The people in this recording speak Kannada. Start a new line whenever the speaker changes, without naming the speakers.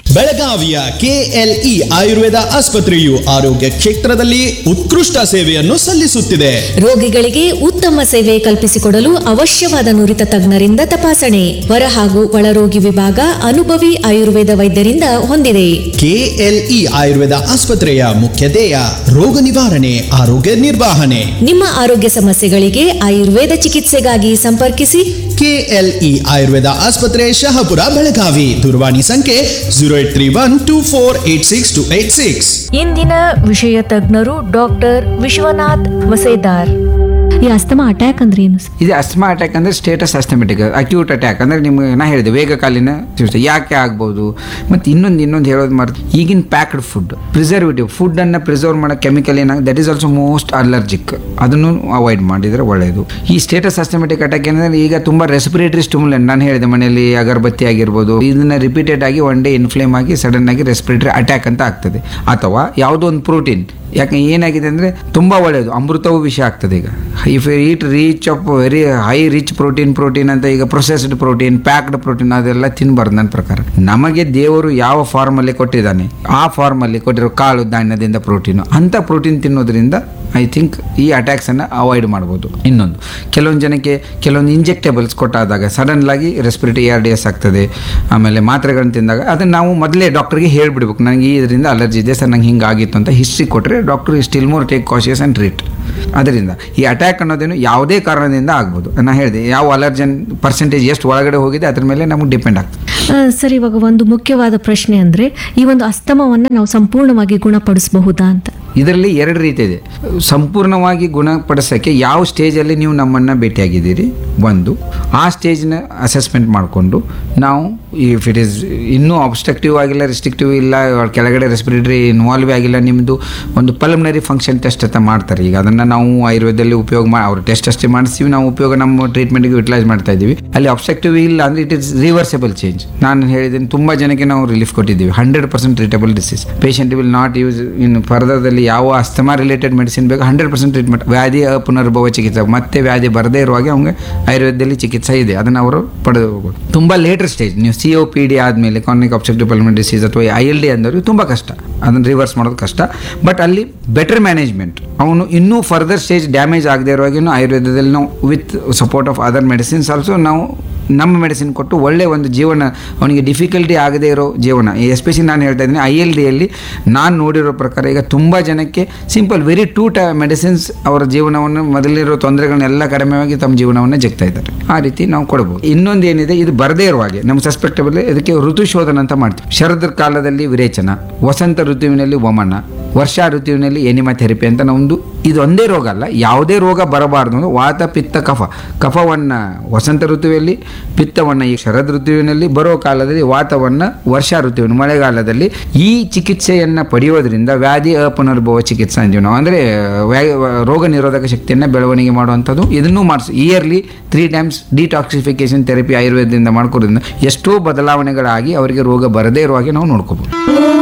ಬೆಳಗಾವಿಯ ಕೆಎಲ್ಇ ಆಯುರ್ವೇದ ಆಸ್ಪತ್ರೆಯು ಆರೋಗ್ಯ ಕ್ಷೇತ್ರದಲ್ಲಿ ಉತ್ಕೃಷ್ಟ ಸೇವೆಯನ್ನು ಸಲ್ಲಿಸುತ್ತಿದೆ
ರೋಗಿಗಳಿಗೆ ಉತ್ತಮ ಸೇವೆ ಕಲ್ಪಿಸಿಕೊಡಲು ಅವಶ್ಯವಾದ ನುರಿತ ತಜ್ಞರಿಂದ ತಪಾಸಣೆ ಹೊರ ಹಾಗೂ ಒಳರೋಗಿ ವಿಭಾಗ ಅನುಭವಿ ಆಯುರ್ವೇದ ವೈದ್ಯರಿಂದ ಹೊಂದಿದೆ
ಕೆಎಲ್ಇ ಆಯುರ್ವೇದ ಆಸ್ಪತ್ರೆಯ ಮುಖ್ಯ ಧ್ಯೇಯ ರೋಗ ನಿವಾರಣೆ ಆರೋಗ್ಯ ನಿರ್ವಹಣೆ
ನಿಮ್ಮ ಆರೋಗ್ಯ ಸಮಸ್ಯೆಗಳಿಗೆ ಆಯುರ್ವೇದ ಚಿಕಿತ್ಸೆಗಾಗಿ ಸಂಪರ್ಕಿಸಿ
ಕೆಎಲ್ಇ ಆಯುರ್ವೇದ ಆಸ್ಪತ್ರೆ ಶಹಾಪುರ ಬೆಳಗಾವಿ ದೂರವಾಣಿ ಸಂಖ್ಯೆ zero eight three one two four eight six two eight six
ಇಂದಿನ ವಿಷಯ ತಜ್ಞರು ಡಾಕ್ಟರ್ ವಿಶ್ವನಾಥ್ ವಸೇದಾರ್ ಈ ಅಸ್ತಮಾ ಅಟ್ಯಾಕ್ ಅಂದ್ರೆ ಏನು
ಇದು ಅಸ್ಮಾ ಅಟ್ಯಾಕ್ ಅಂದರೆ ಸ್ಟೇಟಸ್ ಅಸ್ಥಮೆಟಿಕ್ ಅಕ್ಯೂಟ್ ಅಟ್ಯಾಕ್ ಅಂದರೆ ನಿಮ್ಗೆ ನಾ ಹೇಳಿದೆ ವೇಗಕಾಲಿನ ಚಿಕಿತ್ಸೆ ಯಾಕೆ ಆಗ್ಬೋದು ಮತ್ತು ಇನ್ನೊಂದು ಇನ್ನೊಂದು ಹೇಳೋದು ಮಾಡ್ತೀವಿ ಈಗಿನ ಪ್ಯಾಕ್ಡ್ ಫುಡ್ ಪ್ರಿಸರ್ವೇಟಿವ್ ಫುಡ್ಡನ್ನು ಪ್ರಿಸರ್ವ್ ಮಾಡೋ ಕೆಮಿಕಲ್ ಏನಾಗ that is also most allergic ಅದನ್ನು ಅವಾಯ್ಡ್ ಮಾಡಿದರೆ ಒಳ್ಳೆಯದು ಈ ಸ್ಟೇಟಸ್ ಅಸ್ಥಮೆಟಿಕ್ ಅಟ್ಯಾಕ್ ಏನಂದರೆ ಈಗ ತುಂಬ ರೆಸ್ಪಿರೇಟರಿ ಸ್ಟಿಮ್ಯುಲೆಂಟ್ ನಾನು ಹೇಳಿದೆ ಮನೆಯಲ್ಲಿ ಅಗರಬತ್ತಿ ಆಗಿರ್ಬೋದು ಇದನ್ನ ರಿಪೀಟೆಡ್ ಆಗಿ ಒನ್ ಡೇ ಇನ್ಫ್ಲೇಮ್ ಆಗಿ ಸಡನ್ ಆಗಿ ರೆಸ್ಪಿರೇಟರಿ ಅಟ್ಯಾಕ್ ಅಂತ ಆಗ್ತದೆ ಅಥವಾ ಯಾವುದೋ ಒಂದು ಪ್ರೋಟೀನ್ ಯಾಕೆ ಏನಾಗಿದೆ ಅಂದರೆ ತುಂಬ ಒಳ್ಳೆಯದು ಅಮೃತವೂ ವಿಷ ಆಗ್ತದೆ ಈಗ if eat reach of very high rich protein protein ಅಂತ ಈಗ ಪ್ರೊಸೆಸ್ಡ್ ಪ್ರೋಟೀನ್ ಪ್ಯಾಕ್ಡ್ ಪ್ರೋಟೀನ್ ಅದೆಲ್ಲ ತಿನ್ಬಾರ್ದು ನನ್ನ ಪ್ರಕಾರ ನಮಗೆ ದೇವರು ಯಾವ ಫಾರ್ಮಲ್ಲಿ ಕೊಟ್ಟಿದ್ದಾನೆ ಆ ಫಾರ್ಮಲ್ಲಿ ಕೊಟ್ಟಿರೋ ಕಾಳು ಧಾನ್ಯದಿಂದ ಪ್ರೋಟೀನು ಅಂಥ ಪ್ರೋಟೀನ್ ತಿನ್ನೋದ್ರಿಂದ ಐ ಥಿಂಕ್ ಈ ಅಟ್ಯಾಕ್ಸನ್ನು ಅವಾಯ್ಡ್ ಮಾಡ್ಬೋದು ಇನ್ನೊಂದು ಕೆಲವೊಂದು ಜನಕ್ಕೆ ಕೆಲವೊಂದು ಇಂಜೆಕ್ಟೇಬಲ್ಸ್ ಕೊಟ್ಟಾದಾಗ ಸಡನ್ಲಾಗಿ ರೆಸ್ಪಿರೇಟರಿ ಆರ್ ಡಿ ಎಸ್ ಆಗ್ತದೆ ಆಮೇಲೆ ಮಾತ್ರೆಗಳನ್ನ ತಿಂದಾಗ ಅದನ್ನು ನಾವು ಮೊದಲೇ ಡಾಕ್ಟರ್ಗೆ ಹೇಳ್ಬಿಡ್ಬೇಕು ನನಗೆ ಇದರಿಂದ ಅಲರ್ಜಿ ಇದೆ ಸರ್ ನಂಗೆ ಹಿಂಗೆ ಆಗಿತ್ತು ಅಂತ ಹಿಸ್ಟ್ರಿ ಕೊಟ್ಟರೆ doctor still more take cautious and treat ಅದರಿಂದ ಈ ಅಟ್ಯಾಕ್ ಅನ್ನೋದೇನು ಯಾವುದೇ ಕಾರಣದಿಂದ ಆಗ್ಬೋದು ನಾನು ಹೇಳಿದೆ ಯಾವ ಅಲರ್ಜನ್ ಪರ್ಸೆಂಟೇಜ್ ಎಷ್ಟು ಒಳಗಡೆ ಹೋಗಿದೆ ಅದ್ರ ಮೇಲೆ ನಮಗೆ ಡಿಪೆಂಡ್ ಆಗ್ತದೆ
ಸರ್ ಇವಾಗ ಒಂದು ಮುಖ್ಯವಾದ ಪ್ರಶ್ನೆ ಅಂದ್ರೆ ಈ ಒಂದು ಅಸ್ತಮವನ್ನ ನಾವು ಸಂಪೂರ್ಣವಾಗಿ ಗುಣಪಡಿಸಬಹುದಾ ಅಂತ
ಇದರಲ್ಲಿ ಎರಡು ರೀತಿ ಇದೆ ಸಂಪೂರ್ಣವಾಗಿ ಗುಣಪಡಿಸೋಕ್ಕೆ ಯಾವ ಸ್ಟೇಜಲ್ಲಿ ನೀವು ನಮ್ಮನ್ನು ಭೇಟಿಯಾಗಿದ್ದೀರಿ ಒಂದು ಆ ಸ್ಟೇಜ್ನ ಅಸೆಸ್ಮೆಂಟ್ ಮಾಡಿಕೊಂಡು ನಾವು ಇಫ್ ಇಟ್ ಈಸ್ ಇನ್ನೂ ಅಬ್ಸ್ಟ್ರಕ್ಟಿವ್ ಆಗಿಲ್ಲ ರಿಸ್ಟ್ರಿಕ್ಟಿವ್ ಇಲ್ಲ ಕೆಳಗಡೆ ರೆಸ್ಪಿರೇಟರಿ ಇನ್ವಾಲ್ವ್ ಆಗಿಲ್ಲ ನಿಮ್ಮದು ಒಂದು ಪಲ್ಮನರಿ ಫಂಕ್ಷನ್ ಟೆಸ್ಟ್ ಅಂತ ಮಾಡ್ತಾರೆ ಈಗ ಅದನ್ನು ನಾವು ಆಯುರ್ವೇದದಲ್ಲಿ ಉಪಯೋಗ ಮಾ ಅವ್ರು ಟೆಸ್ಟ್ ಅಷ್ಟೇ ಮಾಡಿಸ್ತೀವಿ ನಾವು ಉಪಯೋಗ ನಮ್ಮ ಟ್ರೀಟ್ಮೆಂಟ್ಗೆ ಯುಟಿಲೈಸ್ ಮಾಡ್ತಾ ಇದ್ದೀವಿ ಅಲ್ಲಿ ಅಬ್ಸ್ಟ್ರಕ್ಟಿವ್ ಇಲ್ಲ ಅಂದರೆ ಇಟ್ ಇಸ್ ರಿವರ್ಸಬಲ್ ಚೇಂಜ್ ನಾನು ಹೇಳಿದ್ದೀನಿ ತುಂಬ ಜನಕ್ಕೆ ನಾವು ರಿಲೀಫ್ ಕೊಟ್ಟಿದ್ದೀವಿ hundred percent treatable disease patient will not use in ಫರ್ದರ್ದಲ್ಲಿ ಯಾವ ಅಸ್ತಮಾ ರಿಲೇಟೆಡ್ ಮೆಡಿಸಿನ್ ಬೇಕು ಹಂಡ್ರೆಡ್ ಪರ್ಸೆಂಟ್ ಟ್ರೀಟ್ಮೆಂಟ್ ವ್ಯಾಧಿ ಪುನರ್ಭವ ಚಿಕಿತ್ಸೆ ಮತ್ತೆ ವ್ಯಾಧಿ ಬರದೇ ಇರುವಾಗ ಅವ್ಗೆ ಆಯುರ್ವೇದದಲ್ಲಿ ಚಿಕಿತ್ಸೆ ಇದೆ ಅದನ್ನು ಅವರು ಪಡೆದು ಹೋಗ್ಬೋದು ತುಂಬ ಲೇಟರ್ ಸ್ಟೇಜ್ ನೀವು ಸಿ ಒ ಪಿ ಡಿ ಆದಮೇಲೆ ಕಾನಿಕ್ ಆಬ್ಜೆಕ್ಟಿವ್ ಪಲ್ಮೆಂಟ್ ಡಿಸೀಸ್ ಅಥವಾ ಐ ಎಲ್ ಡಿ ಅಂದವರು ತುಂಬ ಕಷ್ಟ ಅದನ್ನು ರಿವರ್ಸ್ ಮಾಡೋದು ಕಷ್ಟ ಬಟ್ ಅಲ್ಲಿ ಬೆಟರ್ ಮ್ಯಾನೇಜ್ಮೆಂಟ್ ಅವನು ಇನ್ನೂ ಫರ್ದರ್ ಸ್ಟೇಜ್ ಡ್ಯಾಮೇಜ್ ಆಗದೆ ಇರುವಾಗೇನು ಆಯುರ್ವೇದದಲ್ಲಿ ನಾವು with support of other medicines also ನಾವು ನಮ್ಮ ಮೆಡಿಸಿನ್ ಕೊಟ್ಟು ಒಳ್ಳೆ ಒಂದು ಜೀವನ ಅವನಿಗೆ ಡಿಫಿಕಲ್ಟಿ ಆಗದೇ ಇರೋ ಜೀವನ ಎಸ್ಪೆಷಲಿ ನಾನು ಹೇಳ್ತಾ ಇದ್ದೀನಿ ಐ ಎಲ್ ಡಿಯಲ್ಲಿ ನಾನು ನೋಡಿರೋ ಪ್ರಕಾರ ಈಗ ತುಂಬ ಜನಕ್ಕೆ ಸಿಂಪಲ್ ವೆರಿ ಟೂ ಟ ಮೆಡಿಸಿನ್ಸ್ ಅವರ ಜೀವನವನ್ನು ಮೊದಲಿರೋ ತೊಂದರೆಗಳನ್ನೆಲ್ಲ ಕಡಿಮೆಯಾಗಿ ತಮ್ಮ ಜೀವನವನ್ನು ಜಗ್ತಾ ಇದ್ದಾರೆ ಆ ರೀತಿ ನಾವು ಕೊಡ್ಬೋದು ಇನ್ನೊಂದು ಏನಿದೆ ಇದು ಬರದೇ ಇರುವ ಹಾಗೆ ನಮ್ಮ ಸಸ್ಪೆಕ್ಟಬಲ್ ಇದಕ್ಕೆ ಋತು ಶೋಧನ ಅಂತ ಮಾಡ್ತೀವಿ ಶರದ್ ಕಾಲದಲ್ಲಿ ವಿರೇಚನ ವಸಂತ ಋತುವಿನಲ್ಲಿ ವಮನ ವರ್ಷಾ ಋತುವಿನಲ್ಲಿ ಎನಿಮಾ ಥೆರಪಿ ಅಂತ ನಮ್ಮದು ಇದು ಒಂದೇ ರೋಗ ಅಲ್ಲ ಯಾವುದೇ ರೋಗ ಬರಬಾರ್ದು ಅಂದ್ರೆ ವಾತ ಪಿತ್ತ ಕಫ ಕಫವನ್ನು ವಸಂತ ಋತುವಿನಲ್ಲಿ ಪಿತ್ತವನ್ನು ಈ ಶರದ್ ಋತುವಿನಲ್ಲಿ ಬರೋ ಕಾಲದಲ್ಲಿ ವಾತವನ್ನು ವರ್ಷಾ ಋತುವಿನ ಮಳೆಗಾಲದಲ್ಲಿ ಈ ಚಿಕಿತ್ಸೆಯನ್ನು ಪಡೆಯೋದ್ರಿಂದ ವ್ಯಾಧಿ ಅಪುನರ್ಭವ ಚಿಕಿತ್ಸೆ ಅಂತೀವಿ ನಾವು ಅಂದರೆ ರೋಗ ನಿರೋಧಕ ಶಕ್ತಿಯನ್ನು ಬೆಳವಣಿಗೆ ಮಾಡುವಂಥದ್ದು ಇದನ್ನೂ ಮಾಡಿಸಿ yearly three times detoxification therapy ಆಯುರ್ವೇದದಿಂದ ಮಾಡ್ಕೊಡೋದ್ರಿಂದ ಎಷ್ಟೋ ಬದಲಾವಣೆಗಳಾಗಿ ಅವರಿಗೆ ರೋಗ ಬರದೇ ಇರುವ ಹಾಗೆ ನಾವು ನೋಡ್ಕೋಬೋದು